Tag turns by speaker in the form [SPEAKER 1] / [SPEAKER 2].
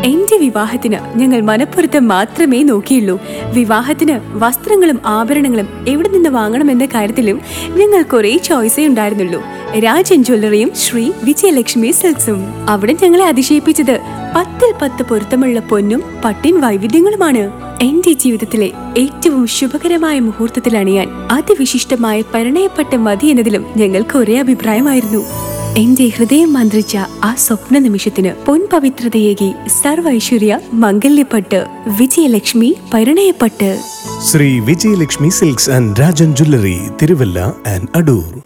[SPEAKER 1] എന്റെ വിവാഹത്തിന് ഞങ്ങൾ മനപ്പുറത്ത് മാത്രമേ നോക്കിയുള്ളൂ വിവാഹത്തിന് വസ്ത്രങ്ങളും ആഭരണങ്ങളും എവിടെ നിന്ന് വാങ്ങണമെന്ന കാര്യത്തിലും ഞങ്ങൾ കുറെ ചോയ്സേ ഉണ്ടായിരുന്നുള്ളൂ രാജൻ ജ്വല്ലറിയും ശ്രീ വിജയലക്ഷ്മി സിൽക്സും അവിടെ ഞങ്ങളെ അതിശയിപ്പിച്ചത് പത്തിൽ പത്ത് പൊരുത്തമുള്ള പൊന്നും പട്ടിൻ വൈവിധ്യങ്ങളുമാണ് എന്റെ ജീവിതത്തിലെ ഏറ്റവും ശുഭകരമായ മുഹൂർത്തത്തിൽ അണിയാൻ അതിവിശിഷ്ടമായ പരിണയപ്പെട്ട മതി എന്നതിലും ഞങ്ങൾക്ക് ഒരേ അഭിപ്രായമായിരുന്നു എന്റെ ഹൃദയം മന്ത്രിച്ച ആ സ്വപ്ന നിമിഷത്തിന് പൊൻപവിത്രതയേകി സർവ ഐശ്വര്യ മംഗല്യപ്പെട്ട് വിജയലക്ഷ്മി പരിണയപ്പെട്ട്
[SPEAKER 2] Sree Vijayalakshmi silks and Rajan jewellery Thiruvalla and Adoor